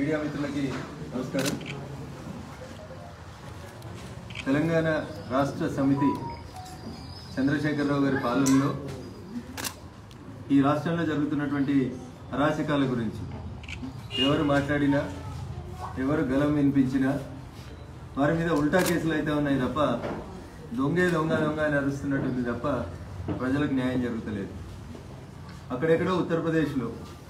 media మిత్రులకి నమస్కారం తెలంగాణ రాష్ట్ర సమితి చంద్రశేఖరరావు గారి పాలనలో ఈ రాష్ట్రంలో జరుగుతున్నటువంటి అరాచకాల గురించి ఎవరు మాట్లాడినా ఎవరు గలం వినిపించినా వారి మీద ఉల్టా కేసులు అయితే ఉన్నాయి తప్ప దొంగే దొంగ దొంగ అని అరుస్తున్నట్టుంది తప్ప ప్రజలకు న్యాయం జరుగుతలేదు అక్కడెక్కడో ఉత్తరప్రదేశ్లో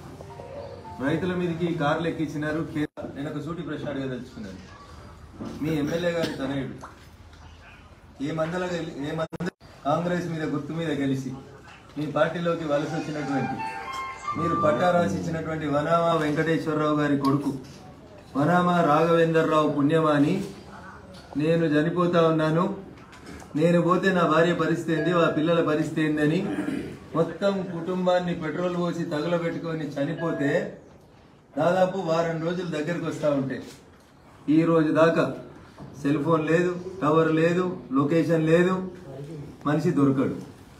రైతుల మీదకి కార్లు ఎక్కించినారు కే- నేను ఒక సూటి ప్రశ్న అడగదలుచుకున్నాను మీ ఎమ్మెల్యే గారి తనయుడు ఏ మందల గెలి- ఏ మంద కాంగ్రెస్ మీద గుర్తు మీద గెలిచి మీ పార్టీలోకి వలస వచ్చినటువంటి మీరు పట్టా రాసి ఇచ్చినటువంటి వనామా వెంకటేశ్వరరావు గారి కొడుకు వనామా రాఘవేందర్రావు పుణ్యమాని నేను చనిపోతా ఉన్నాను నేను పోతే నా భార్య పరిస్థితి ఏంది ఆ పిల్లల పరిస్థితి ఏందని మొత్తం కుటుంబాన్ని పెట్రోల్ పోసి తగులబెట్టుకొని చనిపోతే దాదాపు వారం రోజులు దగ్గరికి వస్తూ ఉంటాయి ఈ రోజు దాకా సెల్ ఫోన్ లేదు టవర్ లేదు లొకేషన్ లేదు మనిషి దొరకడు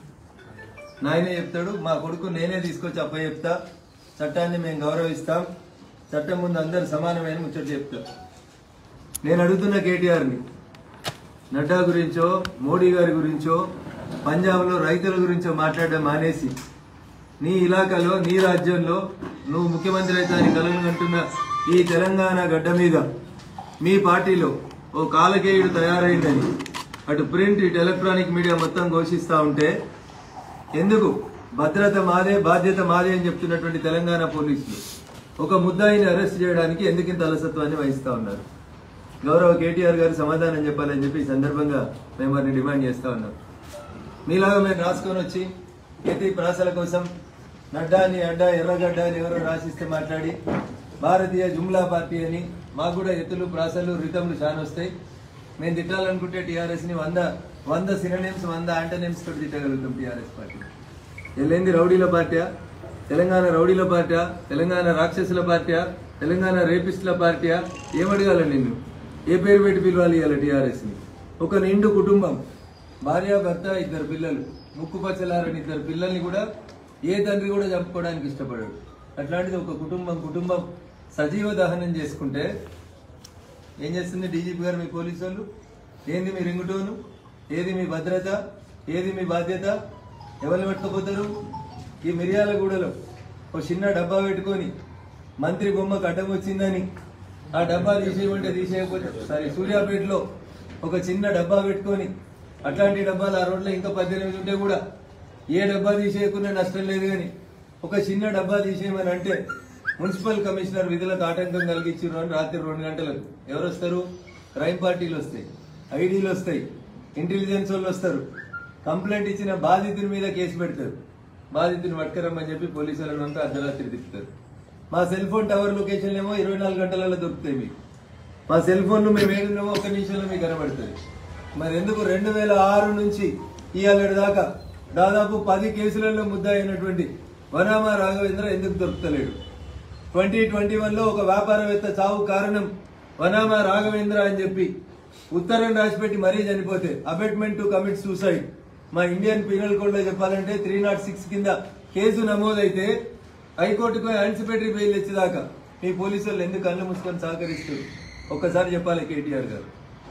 నాయనే చెప్తాడు మా కొడుకు నేనే తీసుకొచ్చి అప్ప చెప్తా చట్టాన్ని మేము గౌరవిస్తాం చట్టం ముందు అందరు సమానమైన ముచ్చట చెప్తా నేను అడుగుతున్న కేటీఆర్ని నడ్డా గురించో మోడీ గారి గురించో పంజాబ్లో రైతుల గురించో మాట్లాడడం మానేసి నీ ఇలాకాలో నీ రాజ్యంలో నువ్వు ముఖ్యమంత్రి అయితే అని కలగంటున్న ఈ తెలంగాణ గడ్డ మీద మీ పార్టీలో ఓ కాలకేయుడు తయారైందని అటు ప్రింట్ ఇటు ఎలక్ట్రానిక్ మీడియా మొత్తం ఘోషిస్తా ఉంటే ఎందుకు భద్రత మాదే బాధ్యత మాదే అని చెప్తున్నటువంటి తెలంగాణ పోలీసులు ఒక ముద్దాయిని అరెస్ట్ చేయడానికి ఎందుకు ఇంత అలసత్వాన్ని వహిస్తా ఉన్నారు గౌరవ కేటీఆర్ గారు సమాధానం చెప్పాలని చెప్పి ఈ సందర్భంగా మేము వారిని డిమాండ్ చేస్తా ఉన్నాం మీలాగా మేము రాసుకొని వచ్చి ప్రతి ప్రాసల కోసం నడ్డా అని అడ్డా ఎర్రగడ్డ అని ఎవరో రాసిస్తే మాట్లాడి భారతీయ జుమ్లా పార్టీ అని మాకు కూడా ఎత్తులు ప్రాసలు రితములు చాలా వస్తాయి మేము తిట్టాలనుకుంటే టీఆర్ఎస్ ని వంద వంద సిననేమ్స్ వంద యాంటనేమ్స్ తోటి తిట్టగలుగుతాం టీఆర్ఎస్ పార్టీ ఎల్లేంది రౌడీల పార్టీయా తెలంగాణ రౌడీల పార్టీయా తెలంగాణ రాక్షసుల పార్టీయా తెలంగాణ రేపిస్టుల పార్టీయా ఏమడగాల నిన్ను ఏ పేరు పెట్టి పిలవాలి ఇవాళ టీఆర్ఎస్ ని ఒక నిండు కుటుంబం భార్య భర్త ఇద్దరు పిల్లలు ముక్కు పచ్చలారని ఇద్దరు పిల్లల్ని కూడా ఏ తండ్రి కూడా చంపుకోవడానికి ఇష్టపడాడు అట్లాంటిది ఒక కుటుంబం కుటుంబం సజీవ దహనం చేసుకుంటే ఏం చేస్తుంది డీజీపీ గారు మీ పోలీసు వాళ్ళు ఏంది మీ రింగుటోను ఏది మీ భద్రత ఏది మీ బాధ్యత ఎవరిని పట్టుకుపోతారు ఈ మిర్యాలగూడలో ఒక చిన్న డబ్బా పెట్టుకొని మంత్రి బొమ్మకు అడ్డం వచ్చిందని ఆ డబ్బా తీసేయమంటే తీసేయకపోతే సారీ సూర్యాపేటలో ఒక చిన్న డబ్బా పెట్టుకొని అట్లాంటి డబ్బాలు ఆ రోడ్లో ఇంకా పద్దెనిమిది ఉంటే కూడా ఏ డబ్బా తీసేయకున్నా నష్టం లేదు కానీ ఒక చిన్న డబ్బా తీసేయమని అంటే మున్సిపల్ కమిషనర్ విధులకు ఆటంకం కలిగించారు అని రాత్రి రెండు గంటలకు ఎవరు వస్తారు క్రైమ్ పార్టీలు వస్తాయి ఐడీలు వస్తాయి ఇంటెలిజెన్స్ వాళ్ళు వస్తారు కంప్లైంట్ ఇచ్చిన బాధితుని మీద కేసు పెడతారు బాధితుని పట్టుకరమ్మని చెప్పి పోలీసు వాళ్ళని అంతా అర్ధరాత్రి తిప్పుతారు మా సెల్ ఫోన్ టవర్ లొకేషన్ ఏమో ఇరవై నాలుగు గంటలలో దొరుకుతాయి మీకు మా సెల్ ఫోన్లు మేము ఏడున్నామో ఒక నిమిషంలో మీకు కనబడుతుంది మరి ఎందుకు రెండు వేల ఆరు నుంచి ఇవాళ దాకా దాదాపు పది కేసులలో ముద్ద అయినటువంటి వనామా రాఘవేంద్ర ఎందుకు దొరుకుతలేడు ట్వంటీ ట్వంటీ వన్లో ఒక వ్యాపారవేత్త చావు కారణం వనామా రాఘవేంద్ర అని చెప్పి ఉత్తరం రాసిపెట్టి మరీ చనిపోతే అబెట్మెంట్ టు కమిట్ సూసైడ్ మా ఇండియన్ పీనల్ కోడ్ లో చెప్పాలంటే త్రీ నాట్ సిక్స్ కింద కేసు నమోదైతే హైకోర్టుకు యాంటిసిపేటరీ బెయిల్ ఇచ్చేదాకా మీ పోలీసు వాళ్ళు ఎందుకు కళ్ళు మూసుకొని సహకరిస్తారు ఒక్కసారి చెప్పాలి కేటీఆర్ గారు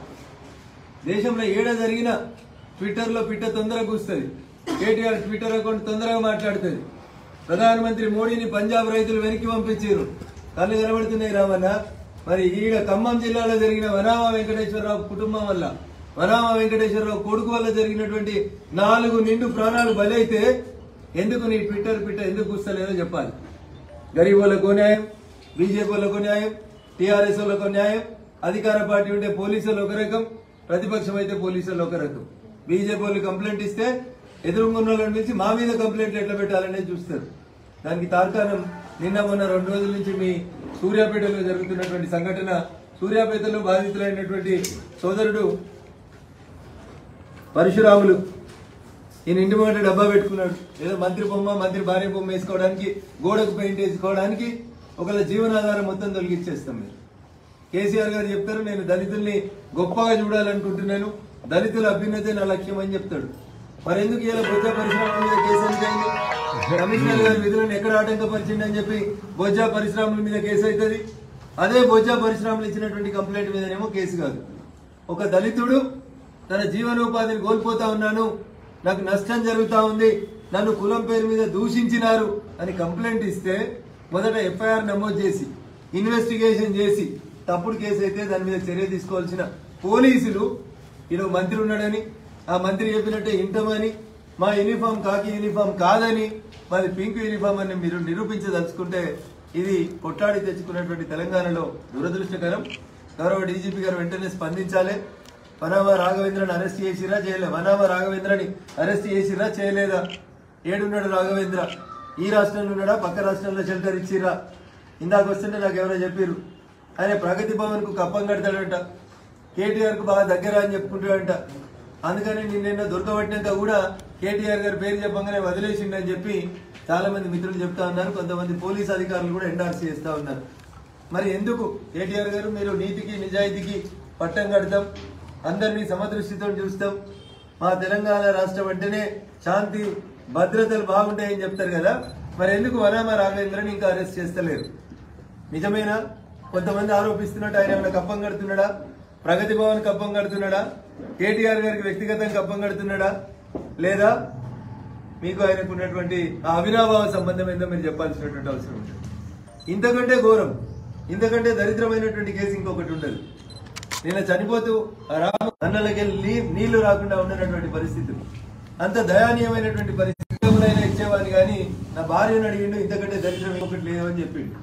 దేశంలో ఏడ జరిగినా ట్విట్టర్లో పిట్ట తొందరగా కూస్తుంది కేటీఆర్ ట్విట్టర్ అకౌంట్ తొందరగా మాట్లాడుతుంది ప్రధానమంత్రి మోడీని పంజాబ్ రైతులు వెనక్కి పంపించారు కళ్ళు కనబడుతున్నాయి రామన్న మరి ఈడ ఖమ్మం జిల్లాలో జరిగిన వనామా వెంకటేశ్వరరావు కుటుంబం వల్ల వనామా వెంకటేశ్వరరావు కొడుకు వల్ల జరిగినటువంటి నాలుగు నిండు ప్రాణాలు బలైతే ఎందుకు నీ ట్విట్టర్ పిట్ట ఎందుకు కూస్తలేదో చెప్పాలి గరీబ్ వాళ్ళకు న్యాయం బీజేపీ వాళ్ళకు న్యాయం టీఆర్ఎస్ వాళ్ళకు న్యాయం అధికార పార్టీ ఉంటే పోలీసులు ఒక రకం ప్రతిపక్షం అయితే పోలీసులు ఒక రకం బీజేపీ వాళ్ళు కంప్లైంట్ ఇస్తే ఎదురుకున్న వాళ్ళని పిలిచి మా మీద కంప్లైంట్లు ఎట్లా పెట్టాలనేది చూస్తారు దానికి తార్కాణం నిన్న మొన్న రెండు రోజుల నుంచి మీ సూర్యాపేటలో జరుగుతున్నటువంటి సంఘటన సూర్యాపేటలో బాధితులైనటువంటి సోదరుడు పరశురాములు ఈయన ఇంటి ముంగట డబ్బా పెట్టుకున్నాడు ఏదో మంత్రి బొమ్మ మంత్రి భార్య బొమ్మ వేసుకోవడానికి గోడకు పెయింట్ వేసుకోవడానికి ఒకళ్ళ జీవనాధారం మొత్తం తొలగిచ్చేస్తాం మీరు కేసీఆర్ గారు చెప్తారు నేను దళితుల్ని గొప్పగా చూడాలనుకుంటున్నాను దళితుల అభ్యున్నతే నా లక్ష్యం అని చెప్తాడు మరి ఎందుకు ఇలా బొజ్జా పరిశ్రమల మీద కేసు ఎందుకు అయింది కమిషనర్ గారి విధులను ఎక్కడ ఆటంకపరిచిండని చెప్పి బొజ్జా పరిశ్రమల మీద కేసు అవుతుంది అదే బొజ్జా పరిశ్రమలు ఇచ్చినటువంటి కంప్లైంట్ మీదనేమో కేసు కాదు ఒక దళితుడు తన జీవనోపాధిని కోల్పోతా ఉన్నాను నాకు నష్టం జరుగుతా ఉంది నన్ను కులం పేరు మీద దూషించినారు అని కంప్లైంట్ ఇస్తే మొదట ఎఫ్ఐఆర్ నమోదు చేసి ఇన్వెస్టిగేషన్ చేసి తప్పుడు కేసు అయితే దాని మీద చర్య తీసుకోవాల్సిన పోలీసులు ఈడో మంత్రి ఉన్నాడని ఆ మంత్రి చెప్పినట్టే ఇంటమని మా యూనిఫామ్ కాకి యూనిఫామ్ కాదని మాది పింక్ యూనిఫామ్ అని మీరు నిరూపించదలుచుకుంటే ఇది కొట్లాడి తెచ్చుకున్నటువంటి తెలంగాణలో దురదృష్టకరం గౌరవ డీజీపీ గారు వెంటనే స్పందించాలి వనామా రాఘవేంద్రని అరెస్ట్ చేసిరా చేయలే వనామా రాఘవేంద్రని అరెస్ట్ చేసిరా చేయలేదా ఏడున్నాడు రాఘవేంద్ర ఈ రాష్ట్రంలో ఉన్నాడా పక్క రాష్ట్రంలో షెల్టర్ ఇచ్చిరా ఇందాక వస్తుంటే నాకు ఎవరో చెప్పారు ఆయన ప్రగతి భవన్ కు కప్పం కడతాడంట కేటీఆర్ కు బాగా దగ్గర అని చెప్పుకుంటాడంట అందుకని నిన్న దొరకబట్టినాక కూడా కేటీఆర్ గారి పేరు చెప్పగానే వదిలేసిండని చెప్పి చాలా మంది మిత్రులు చెప్తా ఉన్నారు కొంతమంది పోలీస్ అధికారులు కూడా ఎండార్స్ చేస్తా ఉన్నారు మరి ఎందుకు కేటీఆర్ గారు మీరు నీతికి నిజాయితీకి పట్టం కడతాం అందరినీ సమదృష్టితో చూస్తాం మా తెలంగాణ రాష్ట్రం అంటేనే శాంతి భద్రతలు బాగుంటాయని చెప్తారు కదా మరి ఎందుకు వనామా రాఘవేంద్రని ఇంకా అరెస్ట్ చేస్తలేరు నిజమేనా కొంతమంది ఆరోపిస్తున్నట్టు ఆయన ఏమైనా కప్పం కడుతున్నాడా ప్రగతి భవన్ కప్పం కడుతున్నాడా కేటీఆర్ గారికి వ్యక్తిగతంగా కప్పం కడుతున్నాడా లేదా మీకు ఆయనకు ఉన్నటువంటి ఆ అవినాభావ సంబంధం ఏందో మీరు చెప్పాల్సినటువంటి అవసరం ఉంటుంది ఇంతకంటే ఘోరం ఇంతకంటే దరిద్రమైనటువంటి కేసు ఇంకొకటి ఉండదు నిన్న చనిపోతూ ఆ రామ అన్నలకి నీళ్లు రాకుండా ఉండనటువంటి పరిస్థితులు అంత దయానీయమైనటువంటి పరిస్థితులైనా ఇచ్చేవాడిని కానీ నా భార్యను అడిగిండు ఇంతకంటే దరిద్రం ఇంకొకటి లేదని చెప్పిండు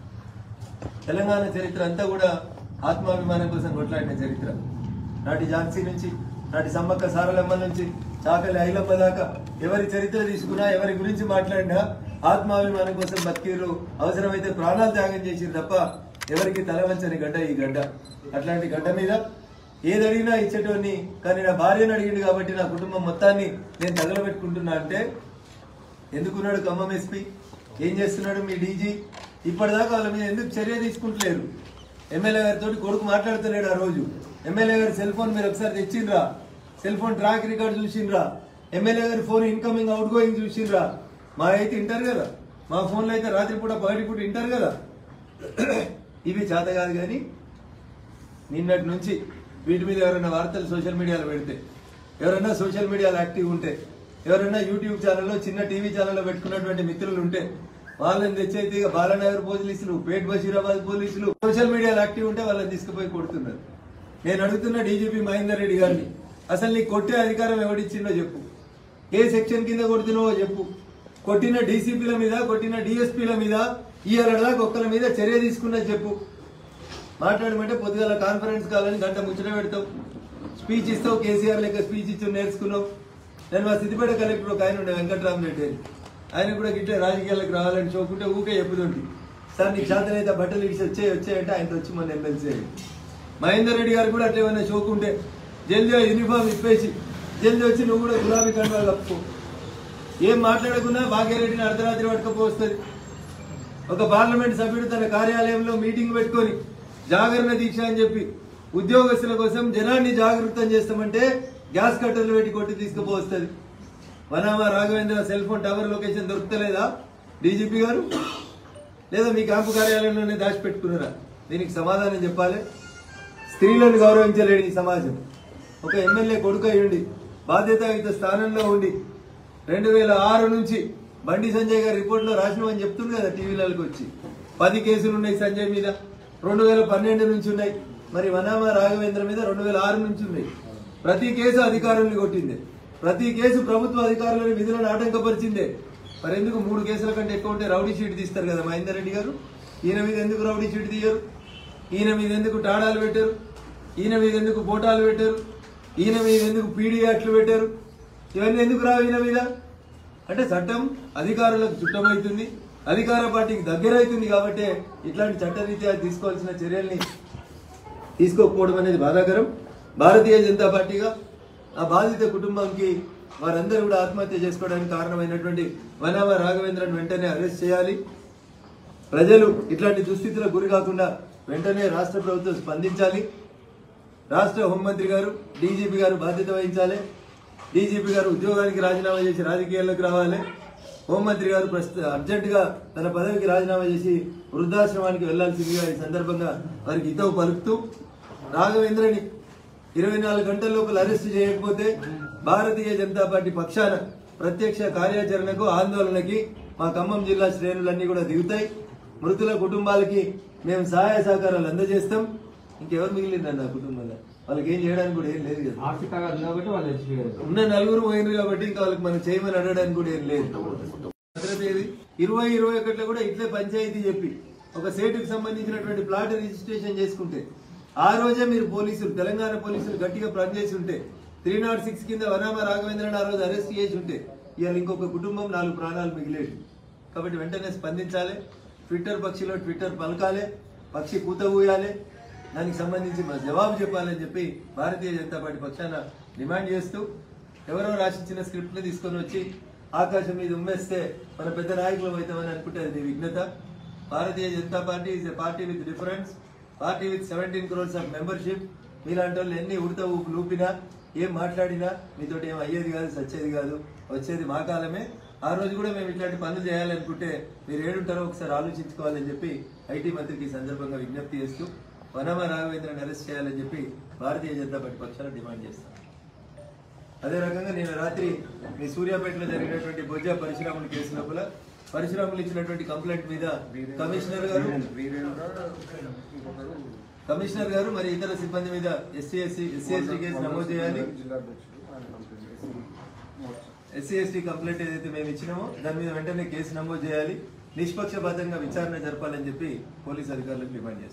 తెలంగాణ చరిత్ర అంతా కూడా ఆత్మాభిమానం కోసం కొట్లాడిన చరిత్ర నాటి ఝాన్సీ నుంచి నాటి సమ్మక్క సారలమ్మ నుంచి చాకలి ఐలమ్మ దాకా ఎవరి చరిత్ర తీసుకున్నా ఎవరి గురించి మాట్లాడినా ఆత్మాభిమానం కోసం బతికిరు అవసరమైతే ప్రాణాలు త్యాగం చేసిరు తప్ప ఎవరికి తలవంచని గడ్డ ఈ గడ్డ అట్లాంటి గడ్డ మీద ఏది అడిగినా ఇచ్చేటోని కానీ నా భార్యను అడిగిండు కాబట్టి నా కుటుంబం మొత్తాన్ని నేను తగలబెట్టుకుంటున్నా అంటే ఎందుకున్నాడు ఖమ్మం ఎస్పీ ఏం చేస్తున్నాడు మీ డీజీ ఇప్పటిదాకా వాళ్ళ మీద ఎందుకు చర్య తీసుకుంటలేరు ఎమ్మెల్యే గారితో కొడుకు మాట్లాడుతలేడు ఆ రోజు ఎమ్మెల్యే గారి సెల్ ఫోన్ మీరు ఒకసారి తెచ్చిండ్రా సెల్ ఫోన్ ట్రాక్ రికార్డ్ చూసిండ్రా ఎమ్మెల్యే గారి ఫోన్ ఇన్కమింగ్ అవుట్ గోయింగ్ చూసిండ్రా మా అయితే వింటారు కదా మా ఫోన్లో అయితే రాత్రిపూట పగటిపూట వింటారు కదా ఇవి చేత కాదు కానీ నిన్నటి నుంచి వీటి మీద ఎవరైనా వార్తలు సోషల్ మీడియాలో పెడితే ఎవరైనా సోషల్ మీడియాలో యాక్టివ్ ఉంటే ఎవరైనా యూట్యూబ్ ఛానల్లో చిన్న టీవీ ఛానల్లో పెట్టుకున్నటువంటి మిత్రులు ఉంటే వాళ్ళని తెచ్చైతే ఇక బాలనగర్ పోలీసులు పేట్ బషీరాబాద్ పోలీసులు సోషల్ మీడియాలో యాక్టివ్ ఉంటే వాళ్ళని తీసుకుపోయి కొడుతున్నారు నేను అడుగుతున్న డీజీపీ మహేందర్ రెడ్డి గారిని అసలు నీ కొట్టే అధికారం ఎవడిచ్చిందో చెప్పు ఏ సెక్షన్ కింద కొడుతున్నావో చెప్పు కొట్టిన డీసీపీల మీద కొట్టిన డిఎస్పీల మీద ఈ దాకా ఒక్కల మీద చర్య తీసుకున్నది చెప్పు మాట్లాడమంటే పొద్దుగాల కాన్ఫరెన్స్ కావాలని గంట ముచ్చట పెడతావు స్పీచ్ ఇస్తావు కేసీఆర్ లెక్క స్పీచ్ ఇచ్చి నేర్చుకున్నావు నేను మా సిద్దిపేట కలెక్టర్ ఒక ఆయన ఉండే వెంకట్రామరెడ్డి అని ఆయన కూడా గిట్టే రాజకీయాలకు రావాలని చూకుంటే ఊకే చెప్పుతుంటి సార్ నీకు శాతం అయితే బట్టలు ఇడిచి వచ్చే వచ్చాయంటే ఆయన వచ్చి మన ఎమ్మెల్సీ అయ్యి మహేందర్ రెడ్డి గారు కూడా అట్లా ఏమైనా షోకుంటే జల్దీ యూనిఫామ్ ఇప్పేసి జల్దీ వచ్చి నువ్వు కూడా గులాబీ కండువా కప్పుకో ఏం మాట్లాడకున్నా భాగ్యరెడ్డిని అర్ధరాత్రి పట్టుకపోస్తుంది ఒక పార్లమెంట్ సభ్యుడు తన కార్యాలయంలో మీటింగ్ పెట్టుకొని జాగరణ దీక్ష అని చెప్పి ఉద్యోగస్తుల కోసం జనాన్ని జాగృతం చేస్తామంటే గ్యాస్ కట్టర్లు పెట్టి కొట్టి తీసుకుపోస్తుంది Vanama Raghavendra cell phone tower location దొరుకుతలేదా డీజీపీ గారు లేదా మీ క్యాంపు కార్యాలయంలోనే దాచిపెట్టుకున్నారా దీనికి సమాధానం చెప్పాలి స్త్రీలను గౌరవించలేడు ఈ సమాజం ఒక ఎమ్మెల్యే కొడుకు అయ్యుండి బాధ్యతాయుత స్థానంలో ఉండి రెండు వేల ఆరు నుంచి బండి సంజయ్ గారి రిపోర్ట్లో రాసినవని చెప్తుంది కదా టీవీలకు వచ్చి పది కేసులు ఉన్నాయి సంజయ్ మీద రెండు వేల పన్నెండు నుంచి ఉన్నాయి మరి వనామా రాఘవేంద్ర మీద రెండు వేల ఆరు నుంచి ఉన్నాయి ప్రతి కేసు అధికారుల్ని కొట్టిందే ప్రతి కేసు ప్రభుత్వ అధికారులని విధులను ఆటంకపరిచిందే మరి ఎందుకు మూడు కేసుల కంటే ఎక్కువ ఉంటే రౌడీ షీట్ తీస్తారు కదా మహేందర్ రెడ్డి గారు ఈయన మీద ఎందుకు రౌడీ షీట్ తీయరు ఈయన మీద ఎందుకు టాడాలు పెట్టారు ఈయన మీద ఎందుకు పోటాలు పెట్టారు ఈయన మీద ఎందుకు పీడీ యాక్ట్లు పెట్టారు ఇవన్నీ ఎందుకు రావు ఈయన మీద అంటే చట్టం అధికారులకు చుట్టమవుతుంది అధికార పార్టీకి దగ్గర అవుతుంది కాబట్టి ఇట్లాంటి చట్టరీత్యా తీసుకోవాల్సిన చర్యల్ని తీసుకోకపోవడం అనేది బాధాకరం భారతీయ జనతా పార్టీగా ఆ బాధిత కుటుంబానికి వారందరూ కూడా ఆత్మహత్య చేసుకోవడానికి కారణమైనటువంటి వనామ రాఘవేంద్రన్ వెంటనే అరెస్ట్ చేయాలి ప్రజలు ఇట్లాంటి దుస్థితులకు గురి కాకుండా వెంటనే రాష్ట్ర ప్రభుత్వం స్పందించాలి రాష్ట్ర హోంమంత్రి గారు డీజీపీ గారు బాధ్యత వహించాలి డీజీపీ గారు ఉద్యోగానికి రాజీనామా చేసి రాజకీయాల్లోకి రావాలి హోంమంత్రి గారు ప్రస్తుత అర్జెంట్ గా తన పదవికి రాజీనామా చేసి వృద్ధాశ్రమానికి వెళ్లాల్సిందిగా ఈ సందర్భంగా వారికి హితవు పలుకుతూ రాఘవేంద్రని ఇరవై నాలుగు గంటల లోపల అరెస్ట్ చేయకపోతే భారతీయ జనతా పార్టీ పక్షాన ప్రత్యక్ష కార్యాచరణకు ఆందోళనకి మా ఖమ్మం జిల్లా శ్రేణులన్నీ కూడా దిగుతాయి మృతుల కుటుంబాలకి మేము సహాయ సహకారాలు అందజేస్తాం ఇంకెవరు మిగిలిందండి ఆ కుటుంబంలో వాళ్ళకి ఏం చేయడానికి కూడా ఏం లేదు కదా ఆర్థికంగా ఉంది కాబట్టి వాళ్ళు చచ్చిపోయారు ఉన్న నలుగురు పోయినారు కాబట్టి ఇంకా వాళ్ళకి మనం చేయమని అడగడానికి కూడా ఏం లేదు భద్రత ఏది ఇరవై ఇరవై ఒకటిలో కూడా ఇట్లే పంచాయతీ చెప్పి ఒక సేటుకు సంబంధించినటువంటి ప్లాట్ రిజిస్ట్రేషన్ చేసుకుంటే ఆ రోజే మీరు పోలీసులు తెలంగాణ పోలీసులు గట్టిగా పనిచేసి ఉంటే త్రీ నాట్ సిక్స్ కింద వనామ రాఘవేంద్రని ఆ రోజు అరెస్ట్ చేసి ఉంటే ఇవాళ ఇంకొక కుటుంబం నాలుగు ప్రాణాలు మిగిలేడు కాబట్టి వెంటనే స్పందించాలి ట్విట్టర్ పక్షిలో ట్విట్టర్ పలకాలి పక్షి కూత ఊయాలి దానికి సంబంధించి మా జవాబు చెప్పాలని చెప్పి భారతీయ జనతా పార్టీ పక్షాన డిమాండ్ చేస్తూ ఎవరో రాసిచ్చిన స్క్రిప్ట్ ని తీసుకొని వచ్చి ఆకాశం మీద ఉమ్మేస్తే మన పెద్ద నాయకులు అవుతామని అనుకుంటే అది నీ విఘ్నత Bharatiya Janata Party is a party with difference party with seventeen crores of membership మీలాంటి వాళ్ళు ఎన్ని ఉడత ఊపు లూపినా ఏం మాట్లాడినా మీతోటి ఏం అయ్యేది కాదు సచ్చేది కాదు వచ్చేది మా కాలమే ఆ రోజు కూడా మేము ఇట్లాంటి పనులు చేయాలనుకుంటే మీరు ఏడుంటారో ఒకసారి ఆలోచించుకోవాలని చెప్పి ఐటీ మంత్రికి ఈ సందర్భంగా విజ్ఞప్తి చేస్తూ వనమ రాఘవేంద్రని అరెస్ట్ చేయాలని చెప్పి భారతీయ జనతా పార్టీ పక్షాన డిమాండ్ చేస్తాం అదే రకంగా నేను రాత్రి మీ సూర్యాపేటలో జరిగినటువంటి బొజ్జా పరిశ్రమల కేసు లోపల పరిశ్రమలు ఇచ్చినటువంటి కంప్లైంట్ మీద కమిషనర్ గారు కమిషనర్ గారు మరి ఇతర సిబ్బంది మీద SC SC SC ST case నమోదు చేయాలి ఎస్సీ ఎస్టీ కంప్లైంట్ ఏదైతే మేము ఇచ్చినామో దాని మీద వెంటనే కేసు నమోదు చేయాలి నిష్పక్షపాతంగా విచారణ జరపాలని చెప్పి పోలీస్ అధికారులకు డిమాండ్ చేస్తాం